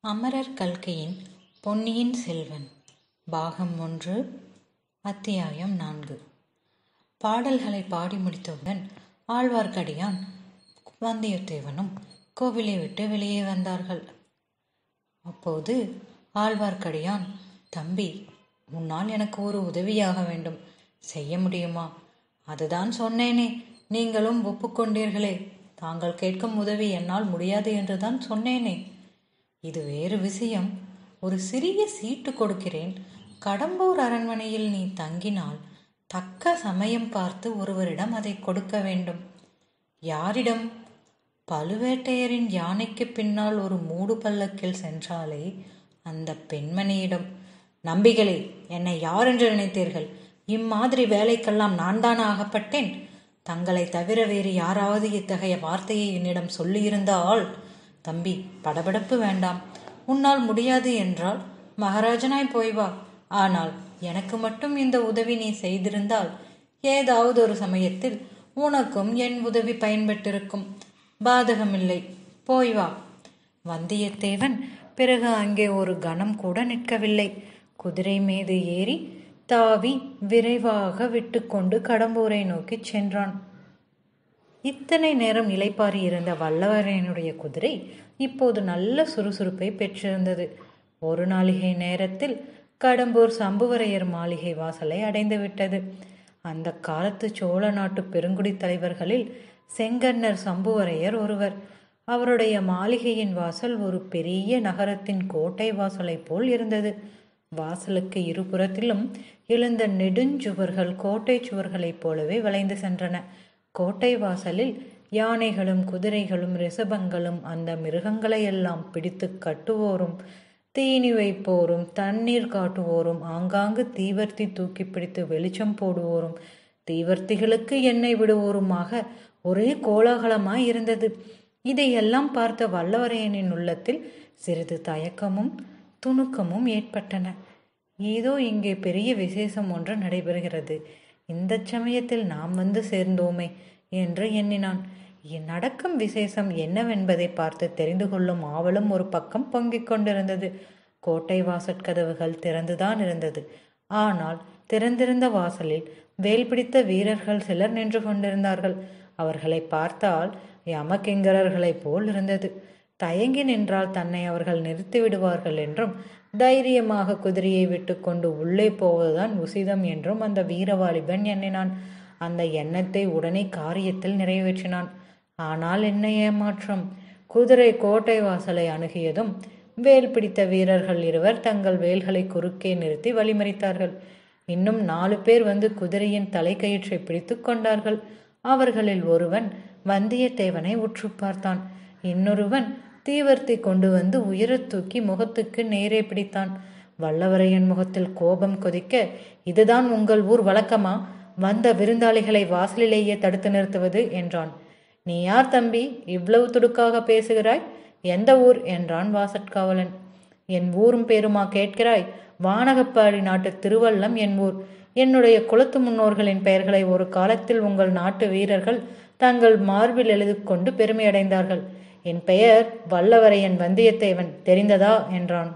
அமரர் கல்கையின் பொன்னியின் செல்வன் பாகம் ஒன்று அத்தியாயம் நான்கு பாடல்களை பாடி முடித்தவுடன் ஆழ்வார்க்கடியான் வந்தியத்தேவனும் கோவிலை விட்டு வெளியே வந்தார்கள் அப்போது ஆழ்வார்க்கடியான் தம்பி உன்னால் எனக்கு ஒரு உதவியாக வேண்டும் செய்ய முடியுமா அதுதான் சொன்னேனே நீங்களும் ஒப்புக்கொண்டீர்களே தாங்கள் கேட்கும் உதவி என்னால் முடியாது என்றுதான் சொன்னேனே இது வேறு விஷயம் ஒரு சிறிய சீட்டு கொடுக்கிறேன் கடம்பூர் அரண்மனையில் நீ தங்கினால் தக்க சமயம் பார்த்து ஒருவரிடம் அதை கொடுக்க வேண்டும் யாரிடம் பழுவேட்டையரின் யானைக்கு பின்னால் ஒரு மூடு பல்லக்கில் சென்றாலே அந்த பெண்மணியிடம் நம்பிகளே என்னை யார் என்று நினைத்தீர்கள் இம்மாதிரி வேலைக்கெல்லாம் நான் தானே ஆகப்பட்டேன் தங்களை தவிர வேறு யாராவது இத்தகைய வார்த்தையை என்னிடம் சொல்லியிருந்தால் தம்பி படபடப்பு வேண்டாம் உன்னால் முடியாது என்றால் மகாராஜனாய் போய் வா ஆனால் எனக்கு மட்டும் இந்த உதவி நீ செய்திருந்தால் ஏதாவது ஒரு சமயத்தில் உனக்கும் என் உதவி பயன்பட்டிருக்கும் பாதகமில்லை போய் வா வந்தியத்தேவன் பிறகு அங்கே ஒரு கணம் கூட நிற்கவில்லை குதிரை மீது ஏறி தாவி விரைவாக விட்டுக்கொண்டு கடம்பூரை நோக்கி சென்றான் இத்தனை நேரம் இலைப்பாரி இருந்த வல்லவரையனுடைய குதிரை இப்போது நல்ல சுறுசுறுப்பை பெற்றிருந்தது ஒரு நாளிகை நேரத்தில் கடம்பூர் சம்புவரையர் மாளிகை வாசலை அடைந்து விட்டது அந்த காலத்து சோழ நாட்டு பெருங்குடி தலைவர்களில் செங்கன்னர் சம்புவரையர் ஒருவர் அவருடைய மாளிகையின் வாசல் ஒரு பெரிய நகரத்தின் கோட்டை வாசலைப் போல் இருந்தது வாசலுக்கு இருபுறத்திலும் எழுந்த நெடுஞ்சுவர்கள் கோட்டை சுவர்களைப் போலவே வளைந்து சென்றன கோட்டை வாசலில் யானைகளும் குதிரைகளும் ரிஷபங்களும் அந்த மிருகங்களை எல்லாம் பிடித்து கட்டுவோரும் தீனி வைப்போரும் தண்ணீர் காட்டுவோரும் ஆங்காங்கு தீவர்த்தி தூக்கி பிடித்து வெளிச்சம் போடுவோரும் தீவர்த்திகளுக்கு எண்ணெய் விடுவோருமாக ஒரே கோலாகலமாய் இருந்தது இதையெல்லாம் பார்த்த வல்லவரையனின் உள்ளத்தில் சிறிது தயக்கமும் துணுக்கமும் ஏற்பட்டன ஏதோ இங்கே பெரிய விசேஷம் ஒன்று நடைபெறுகிறது இந்த சமயத்தில் நாம் வந்து சேர்ந்தோமே என்று எண்ணினான் நடக்கும் விசேஷம் என்னவென்பதை பார்த்து தெரிந்து கொள்ளும் ஆவலும் ஒரு பக்கம் பொங்கிக் கொண்டிருந்தது கோட்டை வாசற்கதவுகள் திறந்துதான் இருந்தது ஆனால் திறந்திருந்த வாசலில் வேல் பிடித்த வீரர்கள் சிலர் நின்று கொண்டிருந்தார்கள் அவர்களை பார்த்தால் யமகிங்கரர்களைப் போல் இருந்தது தயங்கி நின்றால் தன்னை அவர்கள் நிறுத்தி விடுவார்கள் என்றும் தைரியமாக குதிரையை விட்டுக்கொண்டு உள்ளே போவதுதான் உசிதம் என்றும் அந்த வீரவாலிபன் எண்ணினான் அந்த எண்ணத்தை உடனே காரியத்தில் நிறைவேற்றினான் ஆனால் என்ன ஏமாற்றம் குதிரை கோட்டை வாசலை அணுகியதும் வேல் பிடித்த வீரர்கள் இருவர் தங்கள் வேல்களை குறுக்கே நிறுத்தி வழிமறித்தார்கள் இன்னும் நாலு பேர் வந்து குதிரையின் தலைக்கயிற்றை பிடித்து கொண்டார்கள் அவர்களில் ஒருவன் வந்தியத்தேவனை உற்று பார்த்தான் இன்னொருவன் தீவர்த்தி கொண்டு வந்து உயரத் தூக்கி முகத்துக்கு நேரே பிடித்தான் வல்லவரையன் முகத்தில் கோபம் கொதிக்க இதுதான் உங்கள் ஊர் வழக்கமா வந்த விருந்தாளிகளை வாசலிலேயே தடுத்து நிறுத்துவது என்றான் நீ யார் தம்பி இவ்வளவு துடுக்காக பேசுகிறாய் எந்த ஊர் என்றான் வாசற்காவலன் என் ஊரும் பேருமா கேட்கிறாய் வானகப்பாடி நாட்டு திருவள்ளம் என் ஊர் என்னுடைய குலத்து முன்னோர்களின் பெயர்களை ஒரு காலத்தில் உங்கள் நாட்டு வீரர்கள் தங்கள் மார்பில் எழுதி கொண்டு பெருமையடைந்தார்கள் என் பெயர் வல்லவரையன் வந்தியத்தேவன் தெரிந்ததா என்றான்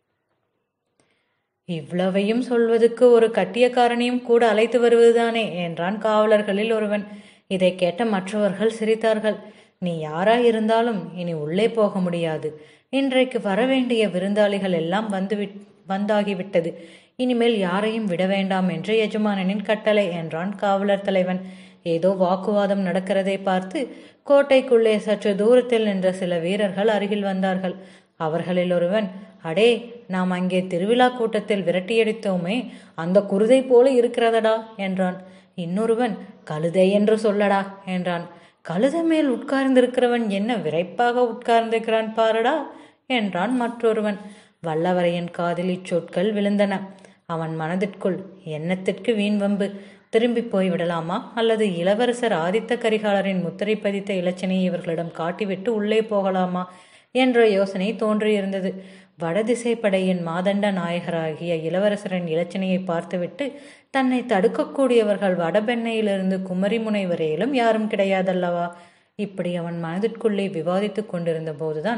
இவ்வளவையும் சொல்வதற்கு ஒரு கட்டியக்காரனையும் கூட அழைத்து வருவதுதானே என்றான் காவலர்களில் ஒருவன் இதை கேட்ட மற்றவர்கள் சிரித்தார்கள் நீ யாராயிருந்தாலும் இனி உள்ளே போக முடியாது இன்றைக்கு வரவேண்டிய விருந்தாளிகள் எல்லாம் வந்து வந்தாகிவிட்டது இனிமேல் யாரையும் விட வேண்டாம் என்று எஜமானனின் கட்டளை என்றான் காவலர் தலைவன் ஏதோ வாக்குவாதம் நடக்கிறதை பார்த்து கோட்டைக்குள்ளே சற்று தூரத்தில் நின்ற சில வீரர்கள் அருகில் வந்தார்கள் அவர்களில் ஒருவன் அடே நாம் அங்கே திருவிழா கூட்டத்தில் விரட்டியடித்தோமே அந்த குருதை போல இருக்கிறதடா என்றான் இன்னொருவன் கழுதை என்று சொல்லடா என்றான் கழுதை மேல் உட்கார்ந்திருக்கிறவன் என்ன விரைப்பாக உட்கார்ந்திருக்கிறான் பாருடா என்றான் மற்றொருவன் வல்லவரையன் காதலி சொற்கள் விழுந்தன அவன் மனதிற்குள் எண்ணத்திற்கு வீண் வம்பு திரும்பி போய் விடலாமா அல்லது இளவரசர் ஆதித்த கரிகாலரின் முத்திரை பதித்த இலச்சனையை இவர்களிடம் காட்டிவிட்டு உள்ளே போகலாமா என்ற யோசனை தோன்றியிருந்தது வடதிசை படையின் மாதண்ட நாயகராகிய இளவரசரின் இலச்சனையை பார்த்துவிட்டு தன்னை தடுக்கக்கூடியவர்கள் வடபெண்ணையிலிருந்து குமரிமுனை வரையிலும் யாரும் கிடையாதல்லவா இப்படி அவன் மனதிற்குள்ளே விவாதித்துக் கொண்டிருந்த போதுதான்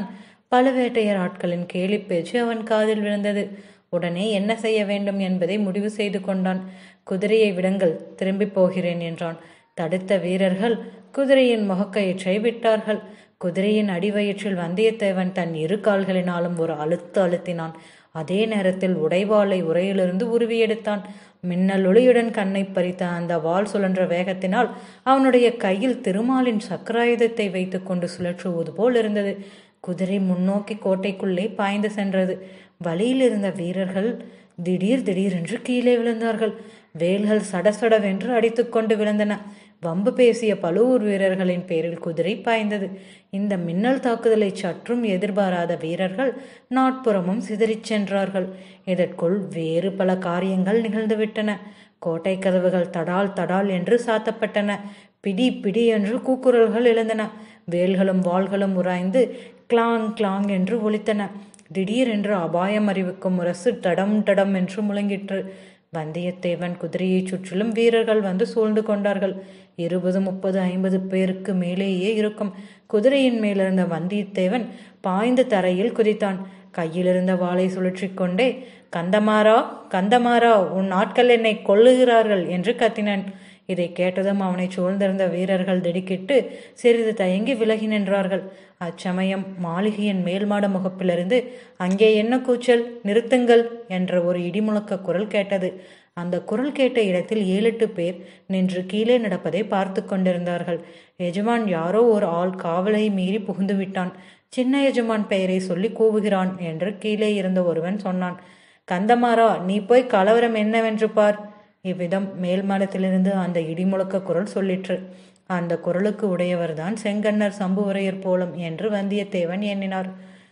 பழுவேட்டையர் ஆட்களின் கேலி பேச்சு அவன் காதில் விழுந்தது உடனே என்ன செய்ய வேண்டும் என்பதை முடிவு செய்து கொண்டான் குதிரையை விடுங்கள் திரும்பி போகிறேன் என்றான் தடுத்த வீரர்கள் குதிரையின் முகக்கயிற்றை விட்டார்கள் குதிரையின் அடிவயிற்றில் வந்தியத்தேவன் தன் இரு கால்களினாலும் ஒரு அழுத்து அழுத்தினான் அதே நேரத்தில் உடைவாளை உரையிலிருந்து உருவி எடுத்தான் மின்னல் ஒளியுடன் கண்ணை பறித்த அந்த வாள் சுழன்ற வேகத்தினால் அவனுடைய கையில் திருமாலின் சக்கராயுதத்தை வைத்துக்கொண்டு சுழற்றுவது போல் இருந்தது குதிரை முன்னோக்கி கோட்டைக்குள்ளே பாய்ந்து சென்றது வழியில் இருந்த வீரர்கள் திடீர் திடீரென்று கீழே விழுந்தார்கள் வேல்கள் சடசடவென்று அடித்துக்கொண்டு விழுந்தன வம்பு பேசிய பழுவூர் வீரர்களின் பேரில் குதிரை பாய்ந்தது இந்த மின்னல் தாக்குதலை சற்றும் எதிர்பாராத வீரர்கள் நாட்புறமும் சிதறிச் சென்றார்கள் இதற்குள் வேறு பல காரியங்கள் நிகழ்ந்துவிட்டன கோட்டை கதவுகள் தடால் தடால் என்று சாத்தப்பட்டன பிடி பிடி என்று கூக்குரல்கள் எழுந்தன வேல்களும் வாள்களும் உராய்ந்து கிளாங் கிளாங் என்று ஒலித்தன திடீரென்று அபாயம் அறிவிக்கும் முரசு டடம் டடம் என்று முழங்கிற்று வந்தியத்தேவன் குதிரையைச் சுற்றிலும் வீரர்கள் வந்து சூழ்ந்து கொண்டார்கள் இருபது முப்பது ஐம்பது பேருக்கு மேலேயே இருக்கும் குதிரையின் மேலிருந்த வந்தியத்தேவன் பாய்ந்து தரையில் குதித்தான் கையிலிருந்த வாளை சுழற்றி கொண்டே கந்தமாரா கந்தமாரா உன் ஆட்கள் என்னை கொல்லுகிறார்கள் என்று கத்தினான் இதை கேட்டதும் அவனை சூழ்ந்திருந்த வீரர்கள் திடுக்கிட்டு சிறிது தயங்கி விலகி நின்றார்கள் அச்சமயம் மாளிகையின் மேல்மாட முகப்பிலிருந்து அங்கே என்ன கூச்சல் நிறுத்துங்கள் என்ற ஒரு இடிமுழக்க குரல் கேட்டது அந்த குரல் கேட்ட இடத்தில் ஏழெட்டு பேர் நின்று கீழே நடப்பதை பார்த்து கொண்டிருந்தார்கள் எஜமான் யாரோ ஒரு ஆள் காவலை மீறி புகுந்து விட்டான் சின்ன எஜமான் பெயரை சொல்லி கூவுகிறான் என்று கீழே இருந்த ஒருவன் சொன்னான் கந்தமாரா நீ போய் கலவரம் என்னவென்று பார் இவ்விதம் மேல் மாடத்திலிருந்து அந்த இடிமுழக்க குரல் சொல்லிற்று அந்த குரலுக்கு உடையவர்தான் செங்கன்னர் சம்புவரையர் போலும் என்று வந்தியத்தேவன் எண்ணினார்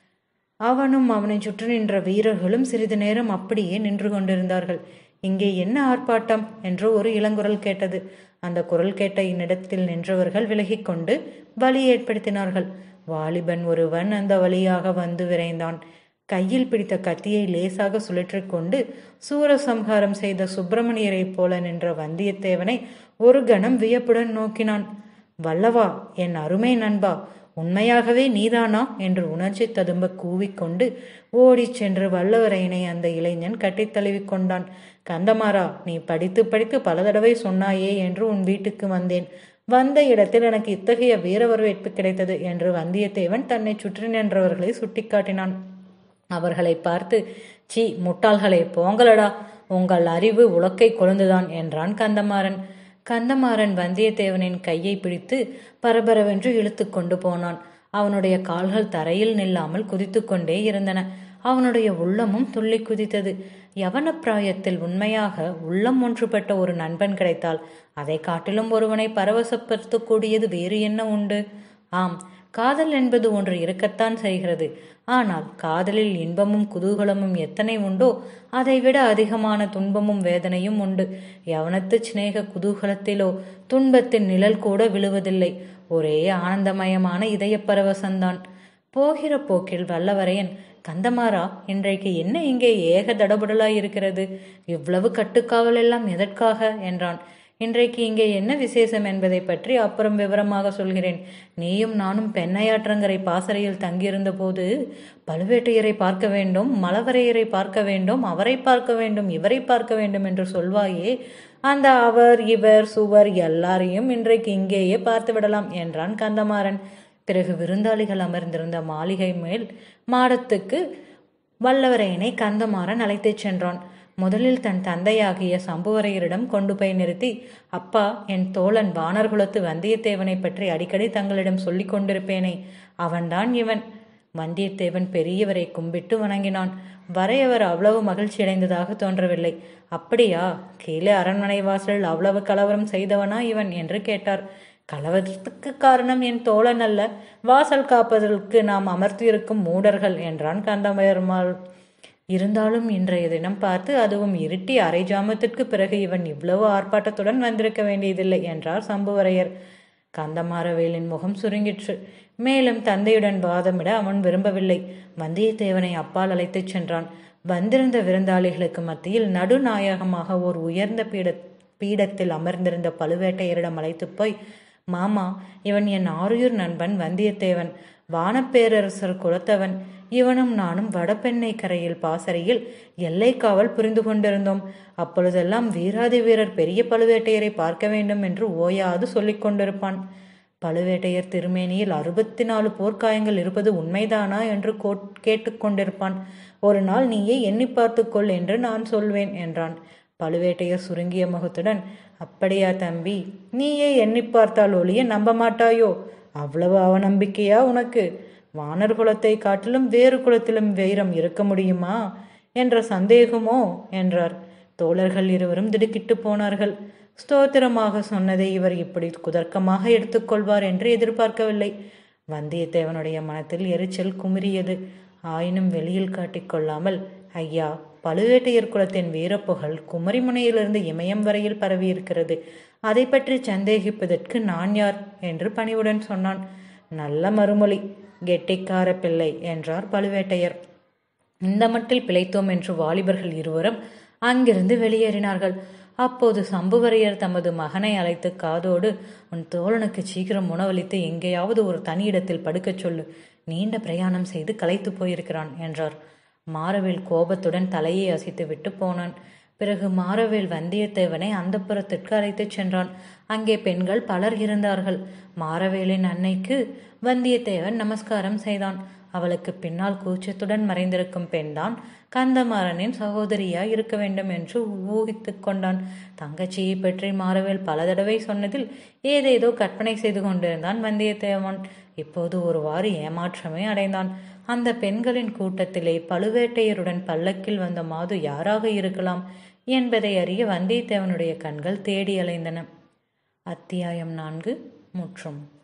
அவனும் அவனை சுற்றி நின்ற வீரர்களும் சிறிது நேரம் அப்படியே நின்று கொண்டிருந்தார்கள் இங்கே என்ன ஆர்ப்பாட்டம் என்று ஒரு இளங்குரல் கேட்டது அந்த குரல் கேட்ட இன்னிடத்தில் நின்றவர்கள் விலகிக்கொண்டு வழி ஏற்படுத்தினார்கள் வாலிபன் ஒருவன் அந்த வழியாக வந்து விரைந்தான் கையில் பிடித்த கத்தியை லேசாக சுழற்றி கொண்டு சூரசம்ஹாரம் செய்த சுப்பிரமணியரைப் போல நின்ற வந்தியத்தேவனை ஒரு கணம் வியப்புடன் நோக்கினான் வல்லவா என் அருமை நண்பா உண்மையாகவே நீதானா என்று உணர்ச்சி ததும்ப கூவிக்கொண்டு ஓடிச் சென்று வல்லவரையனை அந்த இளைஞன் கட்டித் தழுவி கொண்டான் கந்தமாரா நீ படித்து படித்து பல தடவை சொன்னாயே என்று உன் வீட்டுக்கு வந்தேன் வந்த இடத்தில் எனக்கு இத்தகைய வீர வரவேற்பு கிடைத்தது என்று வந்தியத்தேவன் தன்னை சுற்றி நின்றவர்களை சுட்டிக்காட்டினான் அவர்களை பார்த்து சி முட்டாள்களே போங்களடா உங்கள் அறிவு உலக்கை கொழுந்துதான் என்றான் கந்தமாறன் கந்தமாறன் வந்தியத்தேவனின் கையை பிடித்து பரபரவென்று இழுத்து கொண்டு போனான் அவனுடைய கால்கள் தரையில் நில்லாமல் குதித்து கொண்டே இருந்தன அவனுடைய உள்ளமும் துள்ளி குதித்தது யவன பிராயத்தில் உண்மையாக உள்ளம் ஒன்றுபட்ட ஒரு நண்பன் கிடைத்தால் அதை காட்டிலும் ஒருவனை பரவசப்படுத்தக்கூடியது வேறு என்ன உண்டு ஆம் காதல் என்பது ஒன்று இருக்கத்தான் செய்கிறது ஆனால் காதலில் இன்பமும் குதூகலமும் எத்தனை உண்டோ அதைவிட அதிகமான துன்பமும் வேதனையும் உண்டு யவனத்து சிநேக குதூகலத்திலோ துன்பத்தின் நிழல் கூட விழுவதில்லை ஒரே ஆனந்தமயமான இதய பரவசந்தான் போகிற போக்கில் வல்லவரையன் கந்தமாரா இன்றைக்கு என்ன இங்கே ஏக தடபுடலாய் இருக்கிறது இவ்வளவு கட்டுக்காவல் எல்லாம் எதற்காக என்றான் இன்றைக்கு இங்கே என்ன விசேஷம் என்பதை பற்றி அப்புறம் விவரமாக சொல்கிறேன் நீயும் நானும் பெண்ணையாற்றங்கரை பாசறையில் தங்கியிருந்த போது பழுவேட்டையரை பார்க்க வேண்டும் மலவரையரை பார்க்க வேண்டும் அவரை பார்க்க வேண்டும் இவரை பார்க்க வேண்டும் என்று சொல்வாயே அந்த அவர் இவர் சுவர் எல்லாரையும் இன்றைக்கு இங்கேயே பார்த்து விடலாம் என்றான் கந்தமாறன் பிறகு விருந்தாளிகள் அமர்ந்திருந்த மாளிகை மேல் மாடத்துக்கு வல்லவரையனை கந்தமாறன் அழைத்துச் சென்றான் முதலில் தன் தந்தையாகிய சம்புவரையரிடம் கொண்டு போய் நிறுத்தி அப்பா என் தோழன் வானர்குலத்து வந்தியத்தேவனை பற்றி அடிக்கடி தங்களிடம் சொல்லிக் கொண்டிருப்பேனே அவன்தான் இவன் வந்தியத்தேவன் பெரியவரை கும்பிட்டு வணங்கினான் வரையவர் அவ்வளவு மகிழ்ச்சி அடைந்ததாக தோன்றவில்லை அப்படியா கீழே அரண்மனை வாசலில் அவ்வளவு கலவரம் செய்தவனா இவன் என்று கேட்டார் கலவரத்துக்கு காரணம் என் தோழன் அல்ல வாசல் காப்பதற்கு நாம் அமர்த்தியிருக்கும் மூடர்கள் என்றான் கந்தமயர்மாள் இருந்தாலும் இன்றைய தினம் பார்த்து அதுவும் இருட்டி அரை ஜாமத்திற்கு பிறகு இவன் இவ்வளவு ஆர்ப்பாட்டத்துடன் வந்திருக்க வேண்டியதில்லை என்றார் சம்புவரையர் கந்தமாரவேலின் முகம் சுருங்கிற்று மேலும் தந்தையுடன் வாதமிட அவன் விரும்பவில்லை வந்தியத்தேவனை அப்பால் அழைத்துச் சென்றான் வந்திருந்த விருந்தாளிகளுக்கு மத்தியில் நடுநாயகமாக ஓர் உயர்ந்த பீட பீடத்தில் அமர்ந்திருந்த பழுவேட்டையரிடம் அழைத்து போய் மாமா இவன் என் ஆருயிர் நண்பன் வந்தியத்தேவன் வானப்பேரரசர் குலத்தவன் இவனும் நானும் வடபெண்ணை கரையில் பாசறையில் எல்லை காவல் புரிந்து கொண்டிருந்தோம் அப்பொழுதெல்லாம் வீராதி வீரர் பெரிய பழுவேட்டையரை பார்க்க வேண்டும் என்று ஓயாது சொல்லிக் கொண்டிருப்பான் பழுவேட்டையர் திருமேனியில் அறுபத்தி நாலு போர்க்காயங்கள் இருப்பது உண்மைதானா என்று கேட்டுக்கொண்டிருப்பான் ஒரு நாள் நீயே எண்ணி பார்த்துக்கொள் என்று நான் சொல்வேன் என்றான் பழுவேட்டையர் சுருங்கிய முகத்துடன் அப்படியா தம்பி நீயே எண்ணி பார்த்தால் ஒளிய நம்ப மாட்டாயோ அவ்வளவு அவநம்பிக்கையா உனக்கு வானர் குலத்தை காட்டிலும் வேறு குலத்திலும் வீரம் இருக்க முடியுமா என்ற சந்தேகமோ என்றார் தோழர்கள் இருவரும் திடுக்கிட்டு போனார்கள் ஸ்தோத்திரமாக சொன்னதை இவர் இப்படி குதர்க்கமாக எடுத்துக்கொள்வார் என்று எதிர்பார்க்கவில்லை வந்தியத்தேவனுடைய மனத்தில் எரிச்சல் குமிரியது ஆயினும் வெளியில் காட்டிக்கொள்ளாமல் ஐயா பழுவேட்டையர் குலத்தின் வீரப்புகழ் குமரிமுனையிலிருந்து இமயம் வரையில் பரவியிருக்கிறது அதை பற்றி சந்தேகிப்பதற்கு நான் யார் என்று பணிவுடன் சொன்னான் நல்ல மறுமொழி கெட்டிக்கார பிள்ளை என்றார் பழுவேட்டையர் இந்த மட்டில் பிழைத்தோம் என்று வாலிபர்கள் இருவரும் அங்கிருந்து வெளியேறினார்கள் அப்போது சம்புவரையர் தமது மகனை அழைத்து காதோடு உன் தோழனுக்கு சீக்கிரம் உணவளித்து எங்கேயாவது ஒரு தனி இடத்தில் படுக்கச் சொல்லு நீண்ட பிரயாணம் செய்து களைத்து போயிருக்கிறான் என்றார் மாரவேல் கோபத்துடன் தலையை அசைத்து விட்டு போனான் பிறகு மாரவேல் வந்தியத்தேவனை அந்த புறத்திற்கு அழைத்துச் சென்றான் அங்கே பெண்கள் பலர் இருந்தார்கள் மாரவேலின் அன்னைக்கு வந்தியத்தேவன் நமஸ்காரம் செய்தான் அவளுக்கு பின்னால் கூச்சத்துடன் மறைந்திருக்கும் பெண்தான் கந்தமாறனின் சகோதரியா இருக்க வேண்டும் என்று ஊகித்து கொண்டான் தங்கச்சியை பற்றி மாரவேல் பல தடவை சொன்னதில் ஏதேதோ கற்பனை செய்து கொண்டிருந்தான் வந்தியத்தேவன் இப்போது ஒருவாறு ஏமாற்றமே அடைந்தான் அந்த பெண்களின் கூட்டத்திலே பழுவேட்டையருடன் பல்லக்கில் வந்த மாது யாராக இருக்கலாம் என்பதை அறிய வந்தியத்தேவனுடைய கண்கள் தேடி அலைந்தன அத்தியாயம் நான்கு முற்றும்